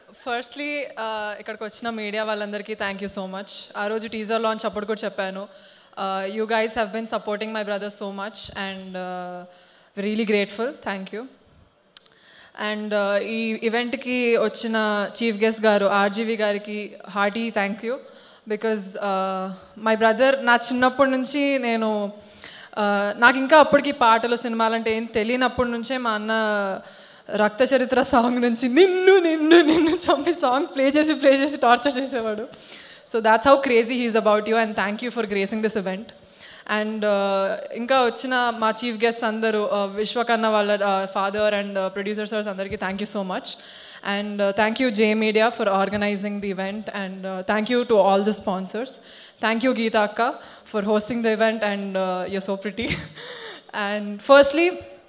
Firstly ఇక్కడికి వచ్చిన media వాళ్ళందరికీ థ్యాంక్ యూ సో మచ్ ఆ రోజు టీజర్ లాంచ్ అప్పుడు కూడా చెప్పాను you guys have been supporting my brother so much and really grateful thank you and ఈ ఈవెంట్కి వచ్చిన చీఫ్ గెస్ట్ గారు ఆర్జీవి గారికి hearty thank you because my brother నా చిన్నప్పటి నుంచి నేను uh, నాకు ఇంకా అప్పటికి పాటలు సినిమాలు అంటే ఏం తెలియనప్పటి నుంచే మా అన్న రక్త చరిత్ర సాంగ్ నుంచి నిన్ను నిన్ను నిన్ను చంపి సాంగ్ ప్లే చేసి ప్లే చేసి టార్చర్ చేసేవాడు so that's how crazy he's about you and thank you for gracing this event and ఇంకా వచ్చిన మా చీఫ్ గెస్ట్ అందరూ విశ్వకన్న వాళ్ళ ఫాదర్ అండ్ ప్రొడ్యూసర్ సర్స్ అందరికీ thank you so much and thank you J media for organising the event and thank you to all the sponsors thank you Geetha అక్క for hosting the event and you so pretty and firstly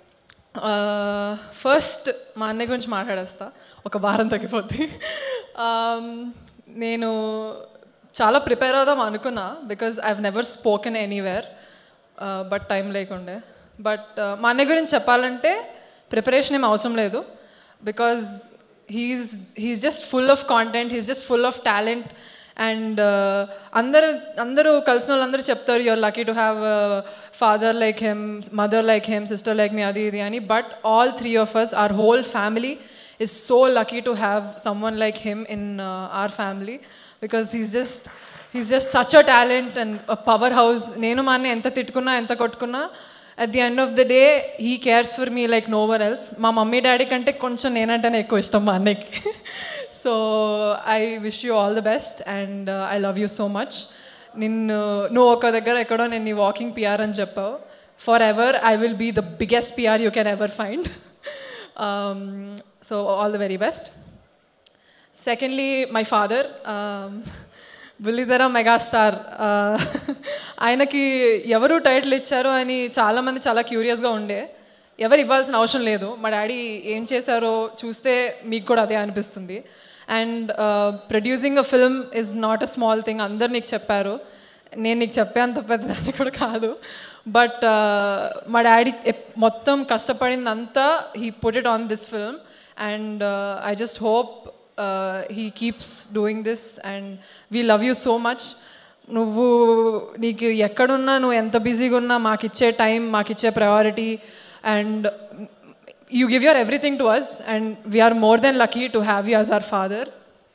first మా అన్నయ్య గురించి మాట్లాడేస్తా ఒక వారం తగ్గిపోద్ది Um, నేను చాలా prepare అవుదాం అనుకున్నా because I have never spoken anywhere but time లేకుండే బట్ మా అన్నయ్య గురించి చెప్పాలంటే ప్రిపరేషన్ ఏం అవసరం లేదు because he's he's just full of content he's just full of talent and అందరు అందరూ కలిసిన వాళ్ళందరూ చెప్తారు your lucky to have father like him mother like him sister like me అది ఇది అని but all three of us are whole family is so lucky to have someone like him in uh, our family because he's just he's just such a talent and a powerhouse నేను మా అన్న ఎంత తిట్టుకున్నా ఎంత కొట్టుకున్నా at the end of the day he cares for me like nowhere else మా mummy daddy కంటే కొంచెం నేనంటేనే ఎక్కువ ఇష్టం మా అన్నయ్యకి so I wish you all the best and I love you so much నిన్ను నువ్వు ఒక దగ్గర ఎక్కడో నేను నీ వాకింగ్ పిఆర్ అని చెప్పావు forever I will be the biggest PR you can ever find um, so all the very best secondly my father um, బుల్లిధర మెగాస్టార్ ఆయనకి ఎవరు టైటిల్ ఇచ్చారో అని చాలామంది చాలా క్యూరియస్గా ఉండే ఎవరు ఇవ్వాల్సిన అవసరం లేదు మా డాడీ ఏం చేశారో చూస్తే మీకు కూడా అదే అనిపిస్తుంది and producing a film is not a small thing అందరు నీకు చెప్పారు నేను నీకు చెప్పేంత పెద్దదాన్ని కూడా కాదు బట్ మా డాడీ మొత్తం కష్టపడిందంతా he put it on this film and I just hope he keeps doing this and we love you so much నువ్వు నీకు ఎక్కడున్నా నువ్వు ఎంత బిజీగా ఉన్నా మాకు ఇచ్చే టైం మాకు ఇచ్చే priority and you give your everything to us and we're more than lucky to have you as our father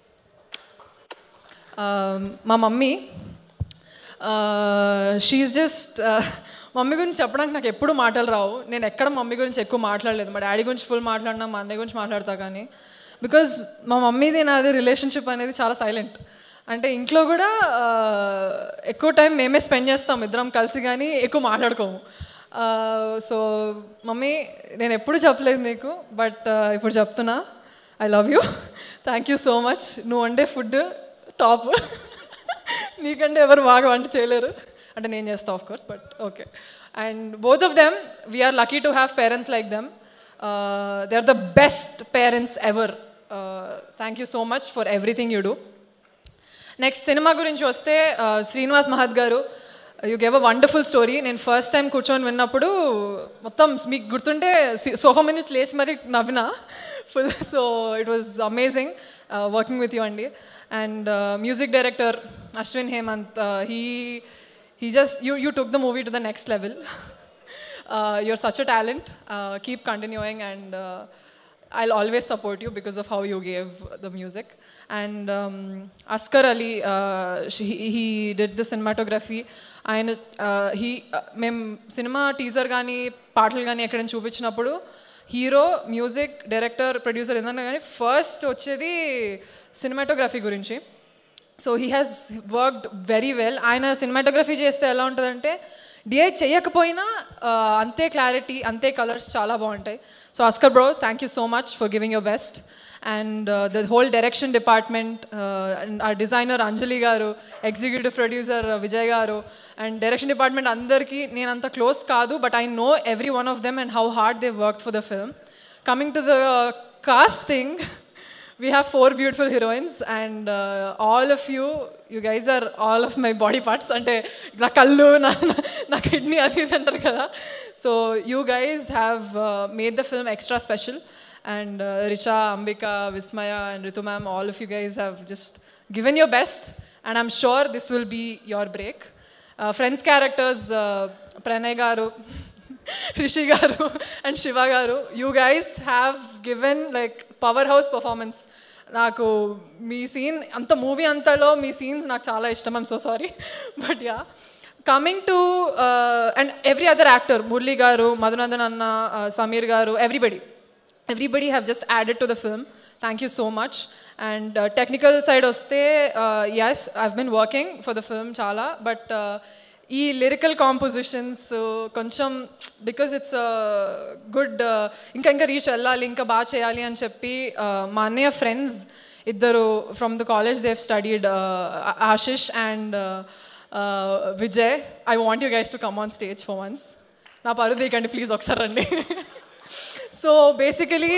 మా మమ్మీ షీఈ్ జస్ట్ మమ్మీ గురించి చెప్పడానికి నాకు ఎప్పుడు మాటలు రావు నేను ఎక్కడ మమ్మీ గురించి ఎక్కువ మాట్లాడలేదు మా డాడీ గురించి ఫుల్ మాట్లాడినా మా అన్నయ్య గురించి మాట్లాడతా కానీ బికాజ్ మా మమ్మీది నాది రిలేషన్షిప్ అనేది చాలా సైలెంట్ అంటే ఇంట్లో కూడా ఎక్కువ టైం మేమే స్పెండ్ చేస్తాం ఇద్దరం కలిసి కానీ ఎక్కువ మాట్లాడుకోము సో మమ్మీ నేను ఎప్పుడు చెప్పలేదు నీకు బట్ ఇప్పుడు చెప్తున్నా I love you thank you so much నువ్వు వండే ఫుడ్ టాప్ నీకంటే ఎవరు బాగా వంట చేయలేరు అంటే నేను చేస్తా of course but okay and both of them we're lucky to have parents like them they are the best parents ever thank you so much for everything you do next cinema గురించి వస్తే శ్రీనివాస్ మహత్ గారు you gave a wonderful story నేను first time కూర్చొని విన్నప్పుడు మొత్తం మీకు గుర్తుంటే సోఫా మినిట్స్ లేచి మరి నవ్వినా full so it was amazing working with you అండి and music director Ashwin Hemanth he he just you you took the movie to the next level uh, you're such a talent uh, keep continuing and uh, i'll always support you because of how you gave the music and um, askar ali he, he did the cinematography ఆయన he మేము cinema teaser కానీ పాటలు కానీ ఎక్కడైనా చూపించినప్పుడు hero music director producer ఏదన్నా కానీ first వచ్చేది సినిమాటోగ్రఫీ గురించి so he has worked very well ఆయన సినిమాటోగ్రఫీ చేస్తే ఎలా ఉంటుందంటే డిఐ చేయకపోయినా అంతే క్లారిటీ అంతే కలర్స్ చాలా బాగుంటాయి so Askar bro thank you so much for giving your best and the whole direction department and ఆ డిజైనర్ అంజలి గారు ఎగ్జిక్యూటివ్ ప్రొడ్యూసర్ విజయ్ గారు అండ్ డైరెక్షన్ డిపార్ట్మెంట్ అందరికీ నేను అంత క్లోజ్ కాదు but I know every one of them and how hard they work for the film coming to the casting we have four beautiful heroines and uh, all of you you guys are all of my body parts అంటే నా కళ్ళు నా నా kidney అది ఇది అంటారు కదా so you guys have made the film extra special And uh, Risha, Ambika, Vismaya, and Ritu ma'am, all of you guys have just given your best, and I'm sure this will be your break. Uh, friends characters, uh, Pranay Garu, Rishi Garu, and Shiva Garu, you guys have given like powerhouse performance. నాకు మీ scene అంత movie అంతలో మీ scenes నాకు చాలా ఇష్టం I'm so sorry but yeah coming to and every other actor Murali garu Madhunandan అన్న Sameer garu everybody everybody have just added to the film thank you so much and technical side వస్తే as I been working for the film చాలా but ఈ lyrical compositions కొంచెం because it's good ఇంకా ఇంకా reach వెళ్ళాలి ఇంకా బాగా చేయాలి అని చెప్పి uh, మా అన్నయ్య ఫ్రెండ్స్ ఇద్దరు from the college they've studied Ashish and Vijay I want you guys to come on stage for once నా పరు తీయకండి ప్లీజ్ ఒకసారి రండి సో బేసికలీ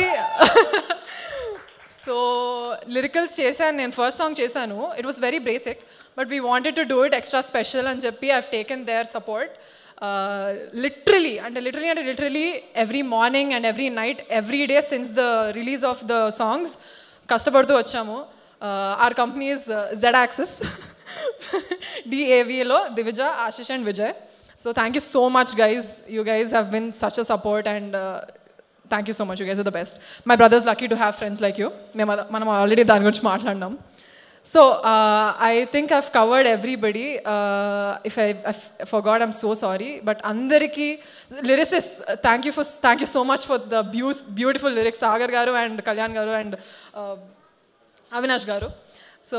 సో లిరికల్స్ చేశాను నేను ఫస్ట్ సాంగ్ చేశాను it was very basic but we wanted to do it extra special అని చెప్పి I've taken their support literally అంటే లిటరలీ అంటే literally every morning and every night every day since the release of the songs కష్టపడుతూ వచ్చాము our companies Z access డిఏవిలో Divija Ashish and Vijay so thank you so much guys you guys have been such a support and thank you so much you guys are the best my brothers lucky to have friends like you మేము అద- మనం already దాని గురించి మాట్లాడినాం so I think I've covered everybody if I forgot I'm so sorry but అందరికీ lyricists thank you for thank you so much for the beau beautiful lyrics Sagar garu and Kalyan garu and Avinash garu so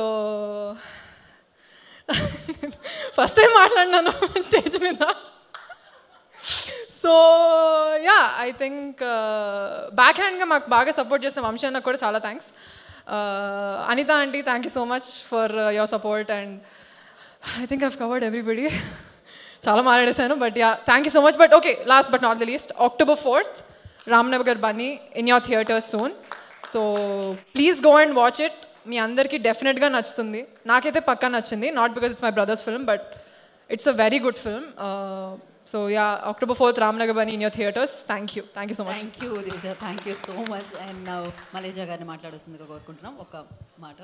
first time మాట్లాడినాను stage మీద so yeah I think back హ్యాండ్గా మాకు బాగా support చేసిన వంశీ అన్నకు కూడా చాలా thanks Anita aunty thank you so much for your support and I think I've covered everybody చాలా మాట్లాడేశాను but yeah thank you so much but okay last but not the least October fourth Ramnagar Bunny in your theatres soon so please go and watch it మీ అందరికీ డెఫినెట్గా నచ్చుతుంది నాకైతే పక్కా నచ్చింది not because it's my brother's film but it's a very good film so yeah October fourth Ramnagar Bunny in your theatres thank you thank you so much thank you Divija thank you so much and Maleja గారిని మాట్లాడుతుందిగా కోరుకుంటున్నాం ఒక మాట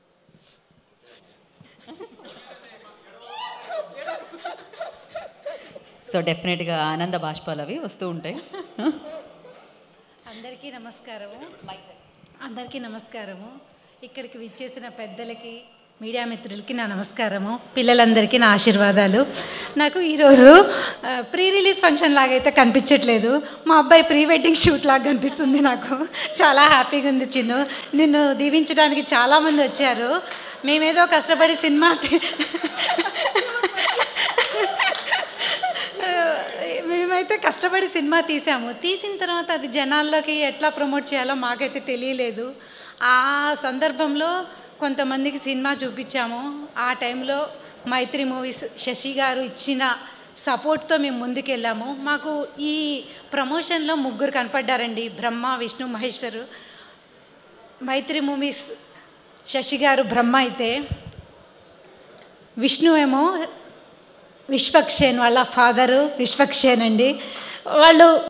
so డెఫినెట్గా ఆనంద బాష్పాలు అవి వస్తూ ఉంటాయి అందరికీ నమస్కారము అందరికీ నమస్కారము ఇక్కడికి విచ్చేసిన పెద్దలకి మీడియా మిత్రులకి నా నమస్కారము పిల్లలందరికీ నా ఆశీర్వాదాలు నాకు ఈరోజు ఆ, ప్రీ రిలీజ్ ఫంక్షన్ లాగైతే కనిపించట్లేదు మా అబ్బాయి ప్రీ వెడ్డింగ్ షూట్ లాగా కనిపిస్తుంది నాకు చాలా హ్యాపీగా ఉంది చిన్ను నిన్ను దీవించడానికి చాలామంది వచ్చారు మేమేదో కష్టపడి సినిమా తీ- మేమైతే కష్టపడి సినిమా తీసాము తీసిన తర్వాత అది జనాల్లోకి ఎట్లా ప్రమోట్ చేయాలో మాకైతే తెలియలేదు ఆ సందర్భంలో కొంతమందికి సినిమా చూపించాము ఆ టైంలో మైత్రి మూవీస్ శశి గారు ఇచ్చిన సపోర్ట్తో మేము ముందుకెళ్ళాము మాకు ఈ ప్రమోషన్లో ముగ్గురు కనపడ్డారండి బ్రహ్మ విష్ణు మహేశ్వరు మైత్రి మూవీస్ శశి గారు బ్రహ్మ అయితే విష్ణు ఏమో విశ్వక్షేన్ వాళ్ళ ఫాదరు విశ్వక్షేన్ అండి వాళ్ళు